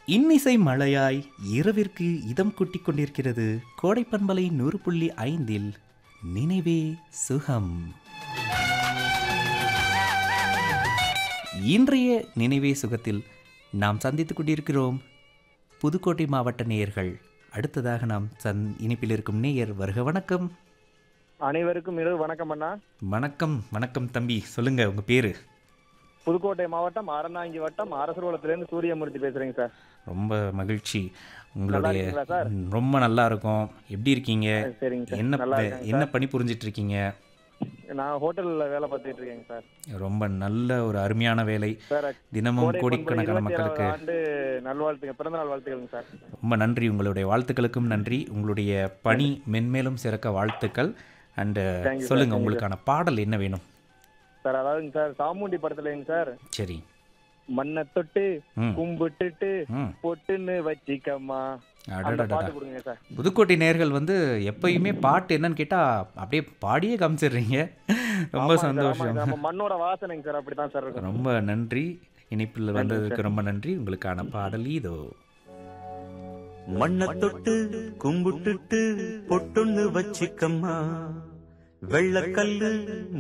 இன்னிசை மழையாய் இரவிற்கு இதம் கூட்டிக் கொண்டிருக்கிறது கோடைப்பண்பலை நூறு புள்ளி ஐந்தில் நினைவே சுகம் இன்றைய நினைவே சுகத்தில் நாம் சந்தித்துக் கொண்டிருக்கிறோம் புதுக்கோட்டை மாவட்ட நேயர்கள் அடுத்ததாக நாம் சந் இணைப்பில் இருக்கும் நேயர் வருக வணக்கம் அனைவருக்கும் இரவு வணக்கம் அண்ணா வணக்கம் வணக்கம் தம்பி சொல்லுங்க உங்க பேரு புதுக்கோட்டை மாவட்டம் அறந்தாங்கி வட்டம் அரசர்குளத்திலேருந்து சூரியமூர்த்தி பேசுறேங்க சார் ரொம்ப மகிழ்ச்சி நல்லா உங்களுடைய இருக்கீங்களா சார் ம், ரொம்ப நல்லா இருக்கும் எப்படி இருக்கீங்க சரிங்க சார் என்ன நல்லா ப- இருக்கேங்க என்ன பணி புரிஞ்சிட்டு இருக்கீங்க நான் ஹோட்டல்ல வேலை பார்த்துட்டு இருக்கேங்க சார் ரொம்ப நல்ல ஒரு அருமையான வேலை சார் தினமும் கோடை கோடிக்கணக்கான பண்பலை இருபத்தி மக்களுக்கு ஏழாவது ஆண்டு நல்வாழ்த்துங்க பிறந்த நாள் வாழ்த்துக்களுங்க சார் ரொம்ப நன்றி உங்களுடைய வாழ்த்துக்களுக்கும் நன்றி உங்களுடைய பணி மென்மேலும் சிறக்க வாழ்த்துக்கள் அண்டு Thank you, sir. சொல்லுங்க Thank you, உங்களுக்கான பாடல் என்ன வேணும் சார் அதாவதுங்க சார் சாமுண்டி படத்துலங்க சார் சரி மண்ணை தொட்டு ம் கும்பிட்டுட்டு ம் பொட்டுன்னு வச்சிக்கம்மா அந்த அடடடடா பாட்டு கொடுங்க சார் புதுக்கோட்டை நேர்கள் வந்து எப்பயுமே பாட்டு என்னன்னு கேட்டா அப்படியே பாடியே காமிச்சிடுறீங்க ரொம்ப ஆமாங்க சார், சந்தோஷம் ஆமாங்க சார். நம்ம மண்ணோட வாசனைங்க சார் அப்படித்தான் சார் இருக்கும் ரொம்ப நன்றி இணைப்பில் வந்ததுக்கு ரொம்ப நன்றி உங்களுக்கான பாடல் இதோ மண்ண தொட்டு கும்பிட்டுட்டு பொட்டொன்னு வச்சிக்கம்மா வெள்ளக்கல்லு